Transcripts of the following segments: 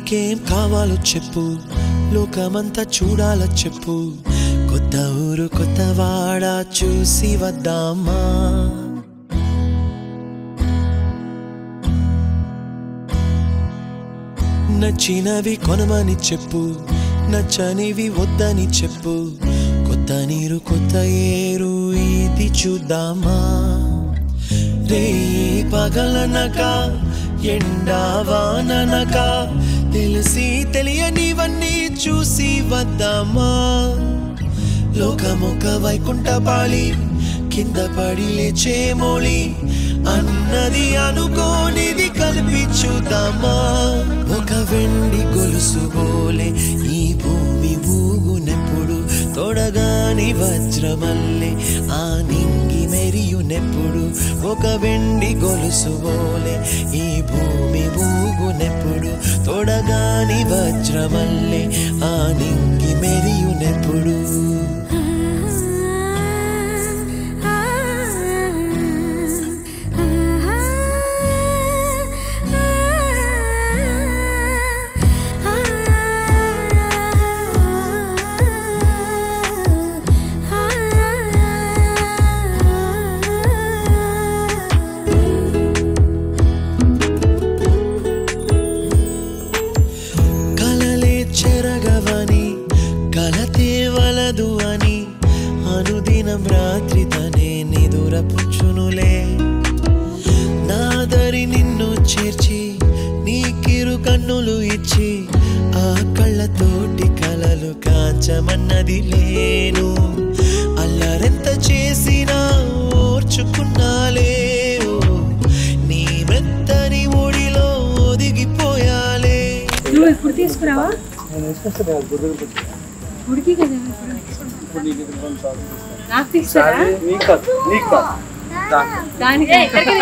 నీకేం కావాలో చెప్పు లోకమంతా చూడాల చెప్పు కొత్త ఊరు కొత్త వాడ చూసి వద్దామా నచ్చినవి కొనమని చెప్పు నచ్చనివి వద్దని చెప్పు కొత్త నీరు కొత్త ఏరు ఇది చూద్దామా రే పగలనక ఎండావాననక తెలిసి తెలియనివన్నీ చూసి వద్దామా లోకమొక వైకుంఠపాళి కింద పడి లేచే మోళి అన్నది అనుకోనిది కల్పించుదామా ఒక వెండి గొలుసు బోలే ఈ భూమి ఊగునెప్పుడు తొడగాని వజ్రమల్లె ఆ నింగి మెరియునెప్పుడు ఒక వెండి గొలుసు బోలే ఈ భూమి ఊగునెప్పుడు తొడగాని వజ్రమల్లె ఆ నింగి మెరియునెప్పుడు కలలే చెరగవని కలతే వలదు అని అనుదినం రాత్రి తనే నిదురపుచ్చునులే నాదరి నిన్ను చేర్చి నీ కిరు కన్నులు ఇచ్చి ఆ కళ్ళతోటి కలలు కాంచమన్నది లేను అల్లరెంత చేసినా ఓర్చుకున్నాలే ఓ, నీ మెత్తని ఒడిలో ఒదిగిపోయాలే నువ్వు ఇప్పుడు తీసుకురావా ఉడికి కదా నాకు తీస్తారా దానికి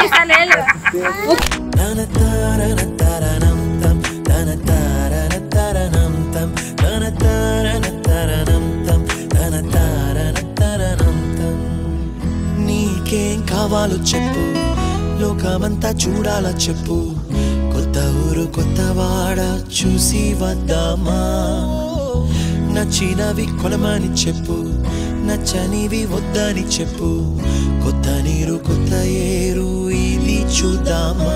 తన తారన తరణం తం తన తారన తరణం తం తన తారన తరణం తం తన తారన తరణం తం నీకేం కావాలో చెప్పు లోకమంతా చూడాల చెప్పు కొత్త ఊరు కొత్త వాడ చూసి వద్దామా నచ్చినవి కొనమని చెప్పు నచ్చనివి వద్దని చెప్పు కొత్త నీరు కొత్త ఏరు ఇది చూద్దామా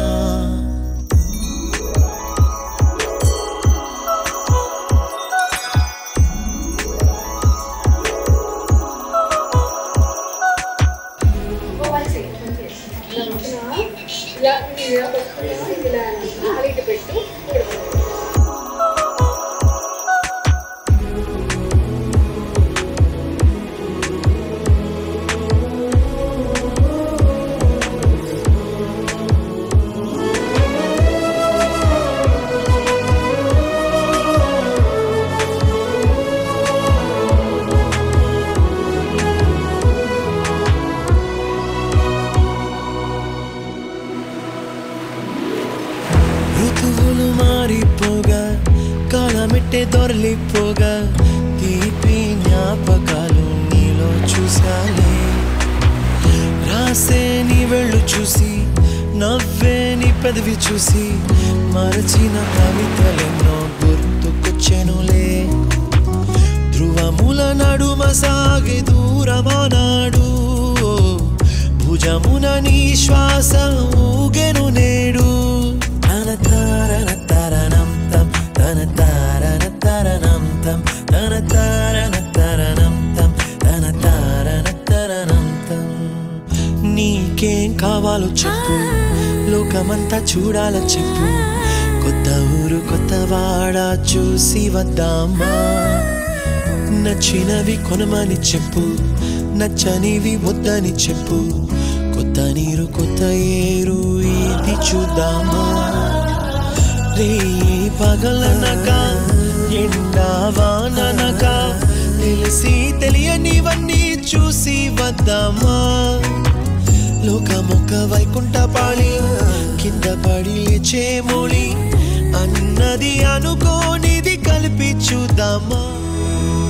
ఋతువులు మారిపోగా కాలమెట్టే దొరలిపోగా తీపి జ్ఞాపకాలు నీలో చూసాలే రాసే నీ వెళ్ళు చూసి నవ్వే నీ పెదవి చూసి మరచిన కవితలెన్నో గుర్తుకొచ్చెనులే ధ్రువముల నడుమ సాగే దూరమానాడు భుజమున నీ శ్వాస ఊగెను నేడు తన తారన తరణం తం తన తారన తరణం తం తన తారన తరణం తం తన తారన తరణం తం నీకేం కావాలో చెప్పు లోకమంతా చూడాల చెప్పు కొత్త ఊరు కొత్త వాడ చూసి వద్దామా నచ్చినవి కొనమని చెప్పు నచ్చనివి వద్దని చెప్పు కొత్త నీరు కొత్త ఏరు ఇది చూద్దామా రే పగలనక ఎండా వాననక తెలిసి తెలియనివన్నీ చూసి వద్దామా లోకమొక్క వైకుంఠపాళి కింద పడి లేచే మోళి అన్నది అనుకోనిది కలిపి చూద్దామా